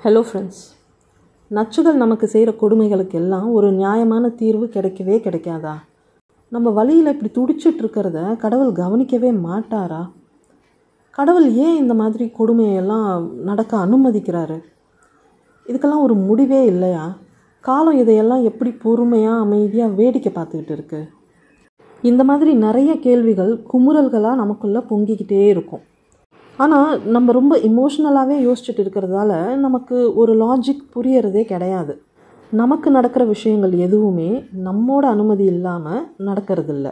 hello friends நச்சுகள் நமக்கு செய்கிற கொடுமைகளுக்கு எல்லாம் ஒரு நியாயமான தீர்வு கிடைக்கவே கிடைக்காதா நம்ம வழியில் இப்படி துடிச்சிட்டு இருக்கிறத கடவுள் கவனிக்கவே மாட்டாரா கடவுள் ஏன் இந்த மாதிரி கொடுமையெல்லாம் நடக்க அனுமதிக்கிறாரு இதுக்கெல்லாம் ஒரு முடிவே இல்லையா காலம் இதையெல்லாம் எப்படி பொறுமையாக அமைதியாக வேடிக்கை பார்த்துக்கிட்டு இருக்கு இந்த மாதிரி நிறைய கேள்விகள் குமுறல்களாக நமக்குள்ளே பொங்கிக்கிட்டே இருக்கும் ஆனால் நம்ம ரொம்ப இமோஷ்னலாகவே யோசிச்சுட்டு இருக்கிறதால நமக்கு ஒரு லாஜிக் புரியறதே கிடையாது நமக்கு நடக்கிற விஷயங்கள் எதுவுமே நம்மோட அனுமதி இல்லாமல் நடக்கிறதில்ல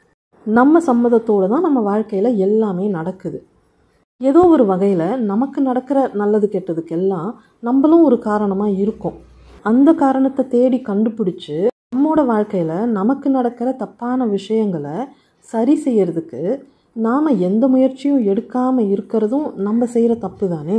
நம்ம சம்மதத்தோடு தான் நம்ம வாழ்க்கையில் எல்லாமே நடக்குது ஏதோ ஒரு வகையில் நமக்கு நடக்கிற நல்லது கெட்டதுக்கெல்லாம் நம்மளும் ஒரு காரணமாக இருக்கும் அந்த காரணத்தை தேடி கண்டுபிடிச்சு நம்மோட வாழ்க்கையில் நமக்கு நடக்கிற தப்பான விஷயங்களை சரி செய்யறதுக்கு நாம் எந்த முயற்சியும் எடுக்காமல் இருக்கிறதும் நம்ம செய்கிற தப்பு தானே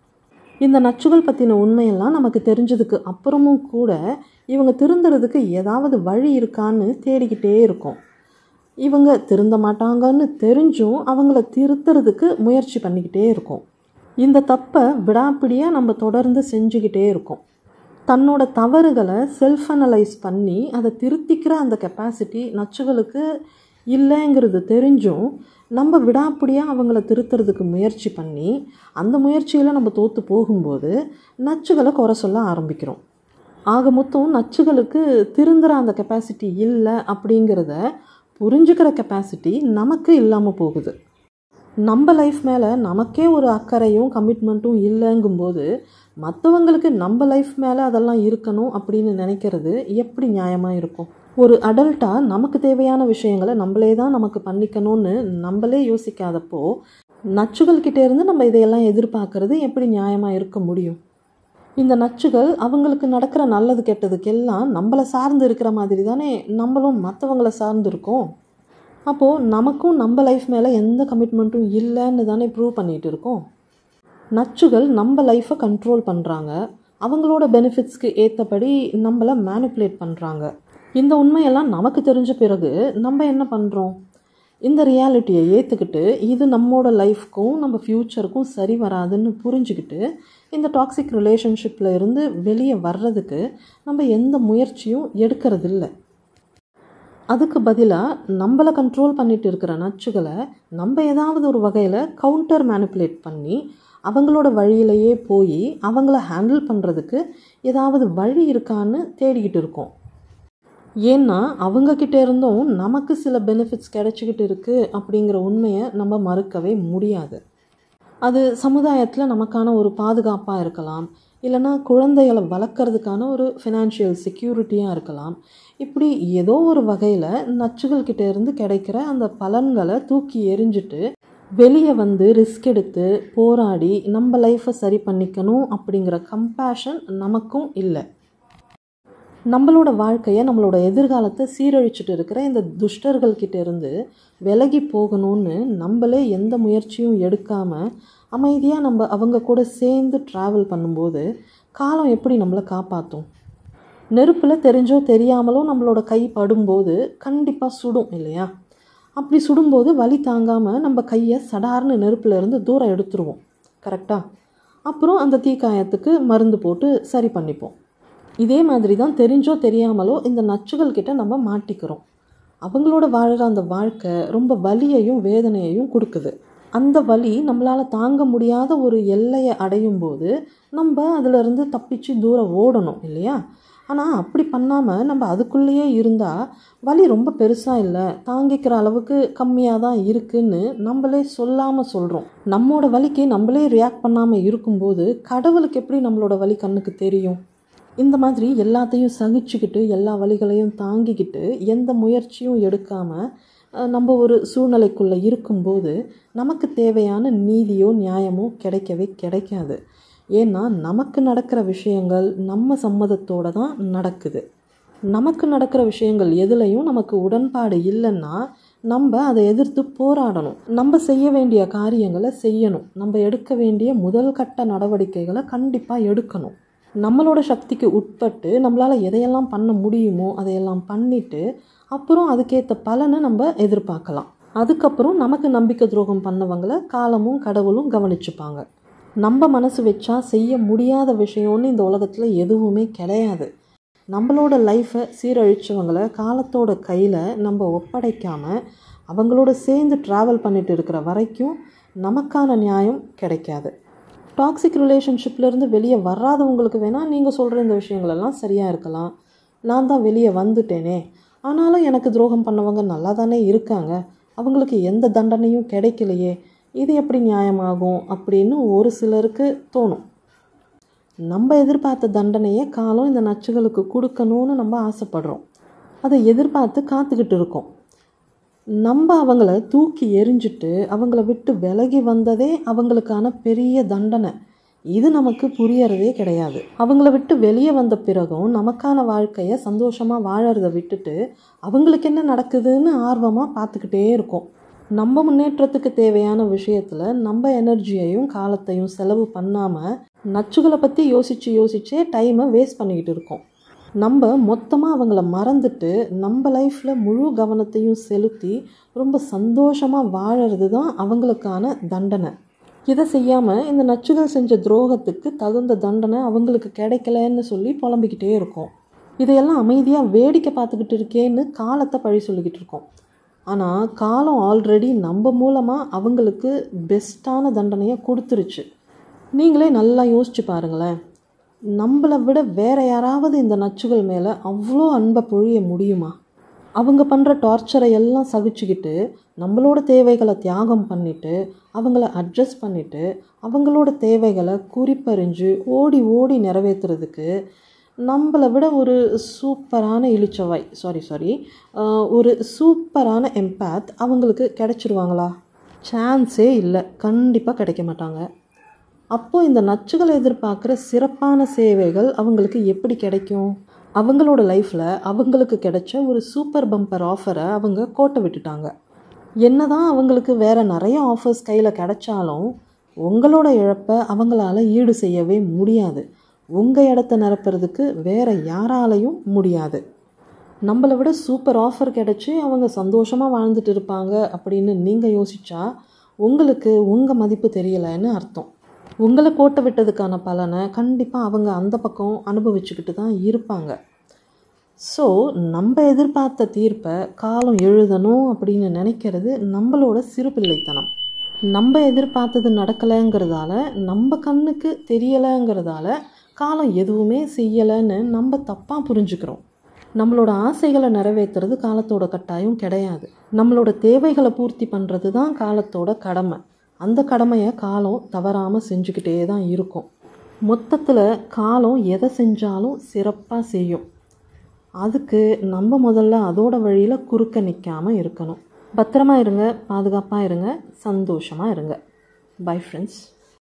இந்த நச்சுகள் பற்றின உண்மையெல்லாம் நமக்கு தெரிஞ்சதுக்கு அப்புறமும் கூட இவங்க திருந்துறதுக்கு ஏதாவது வழி இருக்கான்னு தேடிக்கிட்டே இருக்கோம் இவங்க திருந்த மாட்டாங்கன்னு தெரிஞ்சும் அவங்கள திருத்துறதுக்கு முயற்சி பண்ணிக்கிட்டே இருக்கோம் இந்த தப்பை விடாப்பிடியாக நம்ம தொடர்ந்து செஞ்சுக்கிட்டே இருக்கோம் தன்னோட தவறுகளை செல்ஃப் அனலைஸ் பண்ணி அதை திருத்திக்கிற அந்த கெப்பாசிட்டி நச்சுகளுக்கு இல்லைங்கிறது தெரிஞ்சும் நம்ம விடாப்பிடியாக அவங்கள திருத்துறதுக்கு முயற்சி பண்ணி அந்த முயற்சியில் நம்ம தோற்று போகும்போது நச்சுகளை குறை சொல்ல ஆரம்பிக்கிறோம் ஆக மொத்தம் நச்சுகளுக்கு திருந்துற அந்த கெப்பாசிட்டி இல்லை அப்படிங்கிறத புரிஞ்சுக்கிற கெப்பாசிட்டி நமக்கு இல்லாமல் போகுது நம்ம லைஃப் மேலே நமக்கே ஒரு அக்கறையும் கமிட்மெண்ட்டும் இல்லைங்கும்போது மற்றவங்களுக்கு நம்ம லைஃப் மேலே அதெல்லாம் இருக்கணும் அப்படின்னு நினைக்கிறது எப்படி நியாயமாக இருக்கும் ஒரு அடல்ட்டாக நமக்கு தேவையான விஷயங்களை நம்மளே தான் நமக்கு பண்ணிக்கணும்னு நம்மளே யோசிக்காதப்போ நச்சுகள் கிட்டே இருந்து நம்ம இதையெல்லாம் எதிர்பார்க்கறது எப்படி நியாயமாக இருக்க முடியும் இந்த நச்சுகள் அவங்களுக்கு நடக்கிற நல்லது கெட்டதுக்கெல்லாம் நம்மளை சார்ந்து இருக்கிற மாதிரி தானே நம்மளும் மற்றவங்கள சார்ந்து இருக்கோம் அப்போது நமக்கும் நம்ம லைஃப் மேலே எந்த கமிட்மெண்ட்டும் இல்லைன்னு தானே ப்ரூவ் பண்ணிகிட்டு இருக்கோம் நச்சுகள் நம்ம லைஃப்பை கண்ட்ரோல் பண்ணுறாங்க அவங்களோட பெனிஃபிட்ஸ்க்கு ஏற்றபடி நம்மளை மேனிப்புலேட் பண்ணுறாங்க இந்த உண்மையெல்லாம் நமக்கு தெரிஞ்ச பிறகு நம்ம என்ன பண்ணுறோம் இந்த ரியாலிட்டியை ஏற்றுக்கிட்டு இது நம்மளோட லைஃப்க்கும் நம்ம ஃப்யூச்சருக்கும் சரி வராதுன்னு புரிஞ்சுக்கிட்டு இந்த டாக்ஸிக் ரிலேஷன்ஷிப்பில் இருந்து வெளியே வர்றதுக்கு நம்ம எந்த முயற்சியும் எடுக்கிறதில்ல அதுக்கு பதிலாக நம்மளை கண்ட்ரோல் பண்ணிட்டு இருக்கிற நச்சுகளை நம்ம ஏதாவது ஒரு வகையில் கவுண்டர் மேனிப்புலேட் பண்ணி அவங்களோட வழியிலேயே போய் அவங்கள ஹேண்டில் பண்ணுறதுக்கு ஏதாவது வழி இருக்கான்னு தேடிக்கிட்டு இருக்கோம் ஏன்னா அவங்கக்கிட்ட இருந்தும் நமக்கு சில பெனிஃபிட்ஸ் கிடைச்சிக்கிட்டு இருக்குது அப்படிங்கிற உண்மையை நம்ம மறுக்கவே முடியாது அது சமுதாயத்தில் நமக்கான ஒரு பாதுகாப்பாக இருக்கலாம் இல்லைனா குழந்தைகளை வளர்க்குறதுக்கான ஒரு ஃபினான்ஷியல் செக்யூரிட்டியாக இருக்கலாம் இப்படி ஏதோ ஒரு வகையில் நச்சுகள் கிட்ட இருந்து கிடைக்கிற அந்த பலன்களை தூக்கி எரிஞ்சிட்டு வெளியே வந்து ரிஸ்க் எடுத்து போராடி நம்ம லைஃப்பை சரி பண்ணிக்கணும் அப்படிங்கிற கம்பேஷன் நமக்கும் இல்லை நம்மளோட வாழ்க்கையை நம்மளோட எதிர்காலத்தை சீரழிச்சிட்டு இருக்கிற இந்த துஷ்டர்கள் கிட்ட இருந்து விலகி போகணும்னு நம்மளே எந்த முயற்சியும் எடுக்காமல் அமைதியாக நம்ம அவங்க கூட சேர்ந்து ட்ராவல் பண்ணும்போது காலம் எப்படி நம்மளை காப்பாற்றும் நெருப்பில் தெரிஞ்சோ தெரியாமலோ நம்மளோட கை படும்போது கண்டிப்பாக சுடும் இல்லையா அப்படி சுடும்போது வலி தாங்காமல் நம்ம கையை சடார்னு நெருப்பில் இருந்து தூரம் எடுத்துருவோம் கரெக்டாக அப்புறம் அந்த தீக்காயத்துக்கு மருந்து போட்டு சரி பண்ணிப்போம் இதே மாதிரி தான் தெரிஞ்சோ தெரியாமலோ இந்த நச்சுகள் கிட்ட நம்ம மாட்டிக்கிறோம் அவங்களோட வாழ்கிற அந்த வாழ்க்கை ரொம்ப வலியையும் வேதனையையும் கொடுக்குது அந்த வலி நம்மளால் தாங்க முடியாத ஒரு எல்லையை அடையும் போது நம்ம அதிலிருந்து தப்பிச்சு தூரம் ஓடணும் இல்லையா ஆனால் அப்படி பண்ணாமல் நம்ம அதுக்குள்ளேயே இருந்தால் வலி ரொம்ப பெருசாக இல்லை தாங்கிக்கிற அளவுக்கு கம்மியாக தான் இருக்குன்னு நம்மளே சொல்லாமல் சொல்கிறோம் நம்மளோட வலிக்கு நம்மளே ரியாக்ட் பண்ணாமல் இருக்கும்போது கடவுளுக்கு எப்படி நம்மளோட வலி கண்ணுக்கு தெரியும் இந்த மாதிரி எல்லாத்தையும் சகிச்சுக்கிட்டு எல்லா வழிகளையும் தாங்கிக்கிட்டு எந்த முயற்சியும் எடுக்காமல் நம்ம ஒரு சூழ்நிலைக்குள்ளே இருக்கும்போது நமக்கு தேவையான நீதியோ நியாயமோ கிடைக்கவே கிடைக்காது ஏன்னா நமக்கு நடக்கிற விஷயங்கள் நம்ம சம்மதத்தோடு தான் நடக்குது நமக்கு நடக்கிற விஷயங்கள் எதுலேயும் நமக்கு உடன்பாடு இல்லைன்னா நம்ம அதை எதிர்த்து போராடணும் நம்ம செய்ய வேண்டிய காரியங்களை செய்யணும் நம்ம எடுக்க வேண்டிய முதல் கட்ட நடவடிக்கைகளை கண்டிப்பாக எடுக்கணும் நம்மளோட சக்திக்கு உட்பட்டு நம்மளால் எதையெல்லாம் பண்ண முடியுமோ அதையெல்லாம் பண்ணிவிட்டு அப்புறம் அதுக்கேற்ற பலனை நம்ம எதிர்பார்க்கலாம் அதுக்கப்புறம் நமக்கு நம்பிக்கை துரோகம் பண்ணவங்களை காலமும் கடவுளும் கவனிச்சுப்பாங்க நம்ம மனசு வச்சா செய்ய முடியாத விஷயம்னு இந்த உலகத்தில் எதுவுமே கிடையாது நம்மளோட லைஃப்பை சீரழிச்சவங்களை காலத்தோட கையில் நம்ம ஒப்படைக்காமல் அவங்களோட சேர்ந்து ட்ராவல் பண்ணிட்டு இருக்கிற வரைக்கும் நமக்கான நியாயம் கிடைக்காது டாக்ஸிக் ரிலேஷன்ஷிப்லேருந்து வெளியே வராதவங்களுக்கு வேணால் நீங்கள் சொல்கிற இந்த விஷயங்களெல்லாம் சரியாக இருக்கலாம் நான் தான் வெளியே வந்துட்டேனே ஆனாலும் எனக்கு துரோகம் பண்ணவங்க நல்லா தானே இருக்காங்க அவங்களுக்கு எந்த தண்டனையும் கிடைக்கலையே இது எப்படி நியாயமாகும் அப்படின்னு ஒரு சிலருக்கு தோணும் நம்ம எதிர்பார்த்த தண்டனையை காலம் இந்த நச்சுகளுக்கு கொடுக்கணும்னு நம்ம ஆசைப்படுறோம் அதை எதிர்பார்த்து காத்துக்கிட்டு இருக்கோம் நம்ம அவங்கள தூக்கி எரிஞ்சிட்டு அவங்கள விட்டு விலகி வந்ததே அவங்களுக்கான பெரிய தண்டனை இது நமக்கு புரியறதே கிடையாது அவங்கள விட்டு வெளியே வந்த பிறகும் நமக்கான வாழ்க்கையை சந்தோஷமாக வாழறத விட்டுட்டு அவங்களுக்கு என்ன நடக்குதுன்னு ஆர்வமாக பார்த்துக்கிட்டே இருக்கோம் நம்ம முன்னேற்றத்துக்கு தேவையான விஷயத்தில் நம்ம எனர்ஜியையும் காலத்தையும் செலவு பண்ணாமல் நச்சுகளை பற்றி யோசித்து யோசிச்சே டைமை வேஸ்ட் பண்ணிக்கிட்டு இருக்கோம் நம்ம மொத்தமாக அவங்கள மறந்துட்டு நம்ம லைஃப்பில் முழு கவனத்தையும் செலுத்தி ரொம்ப சந்தோஷமாக வாழறது தான் அவங்களுக்கான தண்டனை இதை செய்யாமல் இந்த நச்சுகள் செஞ்ச துரோகத்துக்கு தகுந்த தண்டனை அவங்களுக்கு கிடைக்கலன்னு சொல்லி புலம்பிக்கிட்டே இருக்கோம் இதையெல்லாம் அமைதியாக வேடிக்கை பார்த்துக்கிட்டு இருக்கேன்னு காலத்தை பழி சொல்லிக்கிட்டு இருக்கோம் ஆனால் காலம் ஆல்ரெடி நம்ம மூலமாக அவங்களுக்கு பெஸ்ட்டான தண்டனையை கொடுத்துருச்சு நீங்களே நல்லா யோசிச்சு பாருங்களேன் நம்மளை விட வேற யாராவது இந்த நச்சுகள் மேலே அவ்வளோ அன்பை பொழிய முடியுமா அவங்க பண்ணுற டார்ச்சரை எல்லாம் சகிச்சுக்கிட்டு நம்மளோட தேவைகளை தியாகம் பண்ணிட்டு அவங்கள அட்ஜஸ்ட் பண்ணிட்டு அவங்களோட தேவைகளை குறிப்பறிஞ்சு ஓடி ஓடி நிறைவேற்றுறதுக்கு நம்மளை விட ஒரு சூப்பரான இழிச்சவாய் சாரி சாரி ஒரு சூப்பரான எம்பேத் அவங்களுக்கு கிடைச்சிருவாங்களா சான்ஸே இல்லை கண்டிப்பாக கிடைக்க மாட்டாங்க அப்போது இந்த நச்சுகளை எதிர்பார்க்குற சிறப்பான சேவைகள் அவங்களுக்கு எப்படி கிடைக்கும் அவங்களோட லைஃப்பில் அவங்களுக்கு கிடைச்ச ஒரு சூப்பர் பம்பர் ஆஃபரை அவங்க கோட்டை விட்டுட்டாங்க என்னதான் அவங்களுக்கு வேறு நிறைய ஆஃபர்ஸ் கையில் கிடைச்சாலும் உங்களோட இழப்பை அவங்களால ஈடு செய்யவே முடியாது உங்கள் இடத்த நிரப்புறதுக்கு வேறு யாராலையும் முடியாது நம்மளை விட சூப்பர் ஆஃபர் கிடச்சி அவங்க சந்தோஷமாக வாழ்ந்துட்டு இருப்பாங்க அப்படின்னு நீங்கள் யோசிச்சா உங்களுக்கு உங்கள் மதிப்பு தெரியலைன்னு அர்த்தம் உங்களை கோட்டை விட்டதுக்கான பலனை கண்டிப்பாக அவங்க அந்த பக்கம் அனுபவிச்சுக்கிட்டு தான் இருப்பாங்க ஸோ நம்ம எதிர்பார்த்த தீர்ப்பை காலம் எழுதணும் அப்படின்னு நினைக்கிறது நம்மளோட சிறுபிள்ளைத்தனம் நம்ம எதிர்பார்த்தது நடக்கலைங்கிறதால நம்ம கண்ணுக்கு தெரியலைங்கிறதால காலம் எதுவுமே செய்யலைன்னு நம்ம தப்பாக புரிஞ்சுக்கிறோம் நம்மளோட ஆசைகளை நிறைவேற்றுறது காலத்தோட கட்டாயம் கிடையாது நம்மளோட தேவைகளை பூர்த்தி பண்ணுறது தான் காலத்தோட கடமை அந்த கடமையை காலம் தவறாமல் செஞ்சுக்கிட்டே தான் இருக்கும் மொத்தத்தில் காலம் எதை செஞ்சாலும் சிறப்பாக செய்யும் அதுக்கு நம்ம முதல்ல அதோட வழியில் குறுக்க நிற்காமல் இருக்கணும் பத்திரமா இருங்க பாதுகாப்பாக இருங்க சந்தோஷமாக இருங்க பை ஃப்ரெண்ட்ஸ்